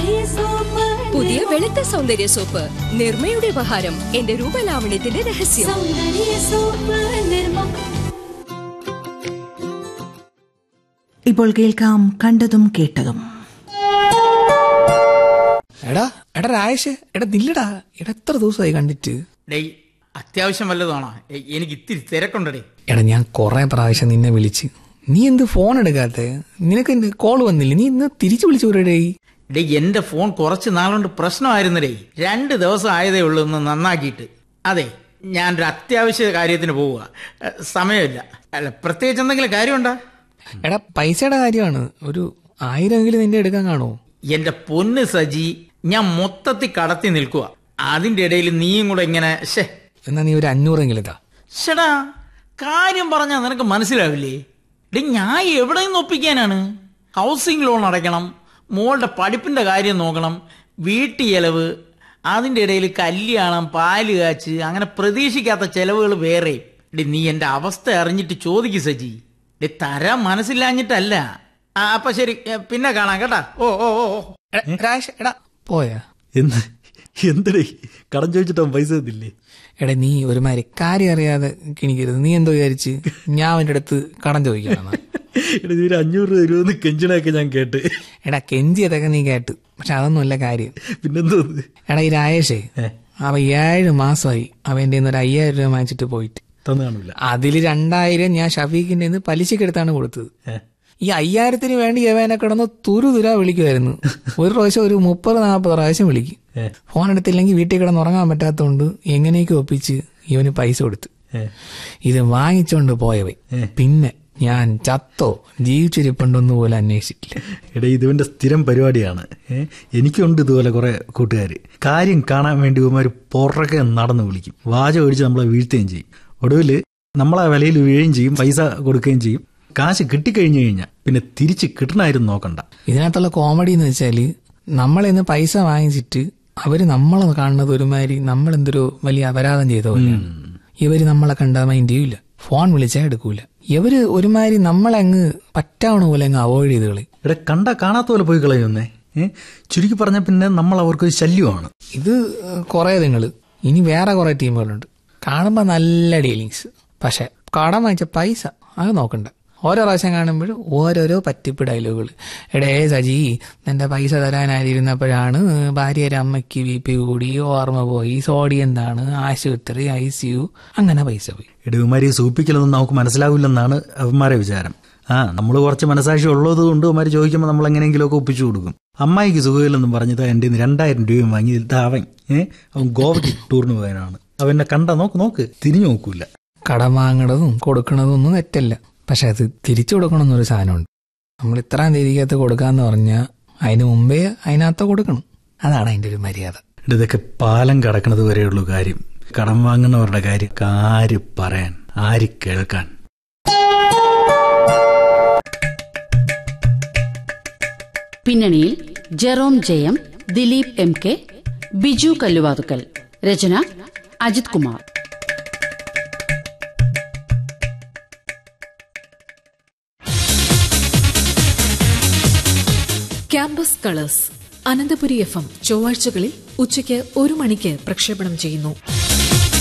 പുതിയ വെളുത്ത സൗന്ദര്യ സോപ്പ് നിർമ്മയുടെ ഉപഹാരം എന്റെ രൂപലാവണ്യത്തിന്റെ രഹസ്യം ഇപ്പോൾ കേൾക്കാം കണ്ടതും കേട്ടതും എടാ എടാ രാജേഷ് എടാ നില്ലടാ എടാ എത്ര ദിവസമായി കണ്ടിട്ട് ഡേയ് അത്യാവശ്യം വല്ലതാണോ ഏയ്, എനിക്ക് ഇത്തിരി തിരക്കുണ്ടടേ എടാ ഞാൻ കുറെ പ്രാവശ്യം നിന്നെ വിളിച്ച് നീ എന്ത് ഫോൺ എടുക്കാത്ത നിനക്ക് എന്റെ കോൾ വന്നില്ല നീ ഇന്ന് തിരിച്ചു വിളിച്ചു പോരടേ ഡേയ് എന്റെ ഫോൺ കുറച്ച് നാളുകൊണ്ട് പ്രശ്നമായിരുന്നടേ രണ്ട് ദിവസം ആയതേ ഉള്ളൂ ഒന്ന് നന്നാക്കിയിട്ട് അതെ ഞാനൊരു അത്യാവശ്യ കാര്യത്തിന് പോവുക ഏ, സമയമില്ല അല്ല പ്രത്യേകിച്ച് എന്തെങ്കിലും കാര്യമുണ്ടോ എടാ പൈസയുടെ കാര്യമാണ് ഒരു ആയിരമെങ്കിലും നിന്റെ എടുക്കാൻ കാണോ എന്റെ പൊന്ന് സജി ഞാൻ മൊത്തത്തിൽ കടത്തി നിൽക്കുക അതിന്റെ ഇടയിൽ നീയും കൂടെ ഇങ്ങനെ ഷേ എന്നാ നീ ഒരു അഞ്ഞൂറെങ്കിലും ഇതാ ഷടാ കാര്യം പറഞ്ഞാൽ നിനക്ക് മനസ്സിലാവില്ലേ ഡേ ഞാൻ എവിടെ നിന്ന് ഒപ്പിക്കാനാണ് ഹൗസിംഗ് ലോൺ അടയ്ക്കണം മോളുടെ പഠിപ്പിന്റെ കാര്യം നോക്കണം വീട്ടു ചെലവ് അതിന്റെ ഇടയിൽ കല്യാണം പാല് കാച്ച് അങ്ങനെ പ്രതീക്ഷിക്കാത്ത ചെലവുകൾ വേറെ ഡേ നീ എന്റെ അവസ്ഥ അറിഞ്ഞിട്ട് ചോദിക്കു സജി ഡേ തരാൻ മനസ്സില്ലാഞ്ഞിട്ടല്ല ആ അപ്പൊ ശരി ഏ, പിന്നെ കാണാം കേട്ടാ ഓ ഓ ഓ ഓ. എടാ, രാജേഷ് എടാ പോയാ എന്ത് എന്തടേ കടം ചോദിച്ചിട്ടാ പൈസ തന്നില്ലേ എടാ നീ ഒരുമാതിരി കാര്യം അറിയാതെ കിണിക്കരുത് നീ എന്തോ വിചാരിച്ച് ഞാൻ അവന്റെ അടുത്ത് കടം ചോദിക്കണം എടാ നീ ഒരു അഞ്ഞൂറ് രൂപ തരുമെന്ന് കെഞ്ചണൊക്കെ ഞാൻ കേട്ട് എടാ കെഞ്ചിയതൊക്കെ നീ കേട്ട് പക്ഷെ അതൊന്നുമല്ല കാര്യം പിന്നെന്തോ ഇത്? എടാ ഈ രാജേഷേ അവ ഏഴ് മാസമായി അവന്റെ ഒരു അയ്യായിരം രൂപ വാങ്ങിച്ചിട്ട് പോയിട്ട് തന്നു കാണൂല അതിൽ രണ്ടായിരം ഞാൻ ഷഫീഖിന്റെ നിന്ന് പലിശക്കെടുത്താണ് കൊടുത്തത് ഏ. ഈ അയ്യായിരത്തിന് വേണ്ടി യവനെ കിടന്ന് തുരു തുര വിളിക്കുമായിരുന്നു ഒരു പ്രാവശ്യം ഒരു മുപ്പത് നാൽപ്പത് പ്രാവശ്യം വിളിക്കും ഏ. ഫോൺ എടുത്തില്ലെങ്കിൽ വീട്ടിൽ കിടന്ന് ഉറങ്ങാൻ പറ്റാത്തതുകൊണ്ട് എങ്ങനെയൊക്കെ ഒപ്പിച്ച് ഇവന് പൈസ കൊടുത്തു ഏ. ഇത് വാങ്ങിച്ചോണ്ട് പോയവൻ ഏ. പിന്നെ ഞാൻ ചത്തോ ജീവിച്ചിരിപ്പുണ്ടോന്ന് പോലും അന്വേഷിച്ചിട്ടില്ല എടാ ഇതിവന്റെ സ്ഥിരം പരിപാടിയാണ് ഏ എനിക്കുണ്ട് ഇതുപോലെ കുറെ കൂട്ടുകാര് കാര്യം കാണാൻ വേണ്ടി ഇവന്മാര് പുറകെ നടന്ന് വിളിക്കും വാച ഒഴിച്ച് നമ്മളെ വീഴ്ത്തുകയും ചെയ്യും ഒടുവില് നമ്മളെ വിലയിൽ വീഴുകയും ചെയ്യും പൈസ കൊടുക്കുകയും ചെയ്യും കാശ് കിട്ടിക്കഴിഞ്ഞു കഴിഞ്ഞാൽ പിന്നെ തിരിച്ച് കിട്ടണമായിരുന്നു നോക്കണ്ട ഇതിനകത്തുള്ള കോമഡി എന്ന് വെച്ചാല് നമ്മളിന്ന് പൈസ വാങ്ങിച്ചിട്ട് അവര് നമ്മളെ കാണുന്നത് ഒരുമാതിരി നമ്മൾ എന്തൊരു വലിയ അപരാധം ചെയ്ത പോലെയാണ് ഇവര് നമ്മളെ കണ്ട മൈൻഡ് ചെയ്യൂല ഫോൺ വിളിച്ചാൽ എടുക്കൂല ഇവര് ഒരുമാതിരി നമ്മളെ അങ്ങ് പറ്റാവണ പോലെ അങ്ങ് അവോയ്ഡ് ചെയ്ത് കളി എടാ കണ്ട കാണാത്ത പോലെ പോയി കളയുന്നേ ഏ ചുരുക്കി പറഞ്ഞ പിന്നെ നമ്മൾ അവർക്കൊരു ശല്യമാണ് ഇത് കുറെ നിങ്ങള് ഇനി വേറെ കുറെ ടീമുകളുണ്ട് കാണുമ്പോ നല്ല ഡീലിങ്സ് പക്ഷെ കടം വാങ്ങിച്ച പൈസ അത് നോക്കണ്ട ഓരോ പ്രാവശ്യം കാണുമ്പോഴും ഓരോരോ പറ്റിപ്പ് ഡയലോഗുകൾ എടേ സജി നിന്റെ പൈസ തരാനായിരുന്നപ്പോഴാണ് ഭാര്യയുടെ അമ്മയ്ക്ക് ബി പി കൂടി ഓർമ്മ പോയി സോഡി എന്താണ് ആശുപത്രി ഐ സി യു അങ്ങനെ പൈസ പോയി ഇടവന്മാരെ സൂപ്പിക്കലൊന്നും നമുക്ക് മനസ്സിലാവില്ലെന്നാണ് അവന്മാരെ വിചാരം ആ നമ്മൾ കുറച്ച് മനസാക്ഷി ഉള്ളത് കൊണ്ട് അവന്മാർ ചോദിക്കുമ്പോൾ നമ്മൾ എങ്ങനെയെങ്കിലുമൊക്കെ ഒപ്പിച്ചു കൊടുക്കും അമ്മായിക്ക് സുഖമില്ലെന്നും പറഞ്ഞത് എൻ്റെ കയ്യിന്ന് രണ്ടായിരം രൂപയും വാങ്ങി ഇതാ അവൻ ഏ അവൻ ഗോവയ്ക്ക് ടൂറിന് പോയവനാണ് അവനെ കണ്ട നോക്ക് നോക്ക് തിരിഞ്ഞു നോക്കൂല കടം വാങ്ങണതും കൊടുക്കണതും ഒന്നും തെറ്റല്ല പക്ഷെ അത് തിരിച്ചു കൊടുക്കണമെന്നൊരു സാധനമുണ്ട് നമ്മൾ ഇത്രയും തീയതിക്കകത്ത് കൊടുക്കാന്ന് പറഞ്ഞാൽ അതിന് മുമ്പേ അതിനകത്ത് കൊടുക്കണം അതാണ് അതിന്റെ ഒരു മര്യാദ എടാ, ഇതൊക്കെ പാലം കടക്കണത് വരെയുള്ളൂ കാര്യം കടം വാങ്ങുന്നവരുടെ കാര്യം ആര് പറയാൻ ആര് കേൾക്കാൻ പിന്നണിയിൽ ജെറോം ജയം ദിലീപ് എം കെ ബിജു കല്ലുവാതുക്കൽ രചന Ajith Kumar campus colours Ananthapuri F M ചൊവ്വാഴ്ചകളിൽ ഉച്ചയ്ക്ക് ഒരു മണിക്ക് പ്രക്ഷേപണം ചെയ്യുന്നു